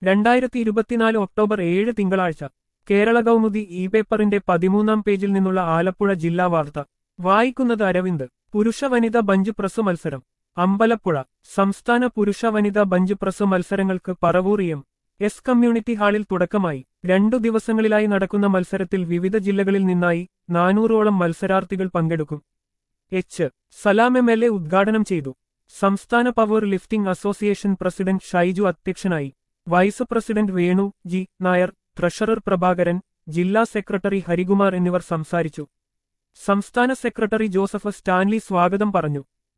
രണ്ടായിരത്തി ഇരുപത്തിനാല് ഒക്ടോബർ ഏഴ് തിങ്കളാഴ്ച കേരള കൗമുദി ഇ പേപ്പറിന്റെ പതിമൂന്നാം പേജിൽ നിന്നുള്ള ആലപ്പുഴ ജില്ലാ വാർത്ത വായിക്കുന്നത് അരവിന്ദ് പുരുഷ വനിത ബഞ്ച് പ്രസ് മത്സരം അമ്പലപ്പുഴ സംസ്ഥാന പുരുഷ വനിത ബഞ്ച് പ്രസ് മത്സരങ്ങൾക്ക് പറവൂർ എം എസ് കമ്മ്യൂണിറ്റി ഹാളിൽ തുടക്കമായി രണ്ടു ദിവസങ്ങളിലായി നടക്കുന്ന മത്സരത്തിൽ വിവിധ ജില്ലകളിൽ നിന്നായി നാനൂറോളം മത്സരാർത്ഥികൾ പങ്കെടുക്കും H Salam M L A ഉദ്ഘാടനം ചെയ്തു സംസ്ഥാന power lifting association president Shaiju അധ്യക്ഷനായി vice president Venu G Nair treasurer Prabhakaran ജില്ലാ സെക്രട്ടറി ഹരികുമാർ എന്നിവർ സംസാരിച്ചു സംസ്ഥാന സെക്രട്ടറി ജോസഫ് സ്റ്റാൻലി സ്വാഗതം പറഞ്ഞു